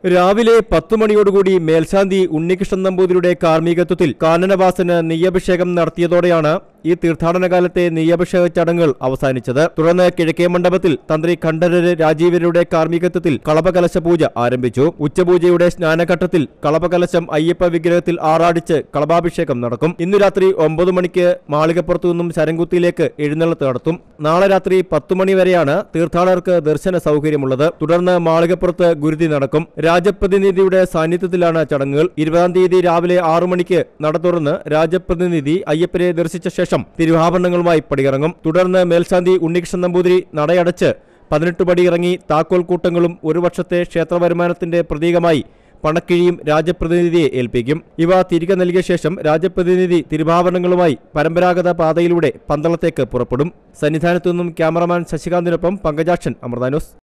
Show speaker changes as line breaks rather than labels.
രാവിലെ പത്തു മണിയോടുകൂടി മേൽശാന്തി ഉണ്ണികൃഷ്ണൻ നമ്പൂതിരിയുടെ കാർമ്മികത്വത്തിൽ കാനനവാസന് നെയ്യഭിഷേകം നടത്തിയതോടെയാണ് ഈ തീർത്ഥാടന കാലത്തെ നെയ്യഭിഷേക ചടങ്ങുകൾ അവസാനിച്ചത് തുടർന്ന് കിഴക്കേ മണ്ഡപത്തിൽ തന്ത്രി ഖണ്ഡരര് രാജീവരുടെ കാർമ്മികത്വത്തിൽ കളപകലശ പൂജ ആരംഭിച്ചു ഉച്ചപൂജയുടെ സ്നാനഘട്ടത്തിൽ കളപകലശം അയ്യപ്പ വിഗ്രഹത്തിൽ ആറാടിച്ച് കളഭാഭിഷേകം നടക്കും ഇന്നു രാത്രി ഒമ്പത് മണിക്ക് മാളികപ്പുറത്തു നിന്നും ശരംകുത്തിയിലേക്ക് എഴുന്നള്ളത്ത് നടത്തും നാളെ രാത്രി പത്തു മണി വരെയാണ് തീർത്ഥാടകർക്ക് ദർശന സൗകര്യമുള്ളത് തുടർന്ന് മാളികപ്പുറത്ത് ഗുരുതി നടക്കും രാജപ്രതിനിധിയുടെ സാന്നിധ്യത്തിലാണ് ചടങ്ങുകൾ ഇരുപതാം തീയതി രാവിലെ ആറു മണിക്ക് നട തുറന്ന് രാജപ്രതിനിധി അയ്യപ്പനെ ദർശിച്ച ശേഷം തിരുവാഭരണങ്ങളുമായി പടിയിറങ്ങും തുടർന്ന് മേൽശാന്തി ഉണ്ണികൃഷ്ണൻ നമ്പൂതിരി നടയടച്ച് പതിനെട്ട് പടി ഇറങ്ങി താക്കോൽ കൂട്ടങ്ങളും ഒരു വർഷത്തെ ക്ഷേത്ര വരുമാനത്തിന്റെ പ്രതീകമായി പണക്കിഴിയും രാജപ്രതിനിധിയെ ഏൽപ്പിക്കും ഇവ തിരികെ നൽകിയ ശേഷം രാജപ്രതിനിധി തിരുവാഭരണങ്ങളുമായി പരമ്പരാഗത പാതയിലൂടെ പന്തളത്തേക്ക് പുറപ്പെടും സന്നിധാനത്തു നിന്നും ക്യാമറമാൻ ശശികാന്തിനൊപ്പം പങ്കജാക്ഷൻ അമൃതാനോസ്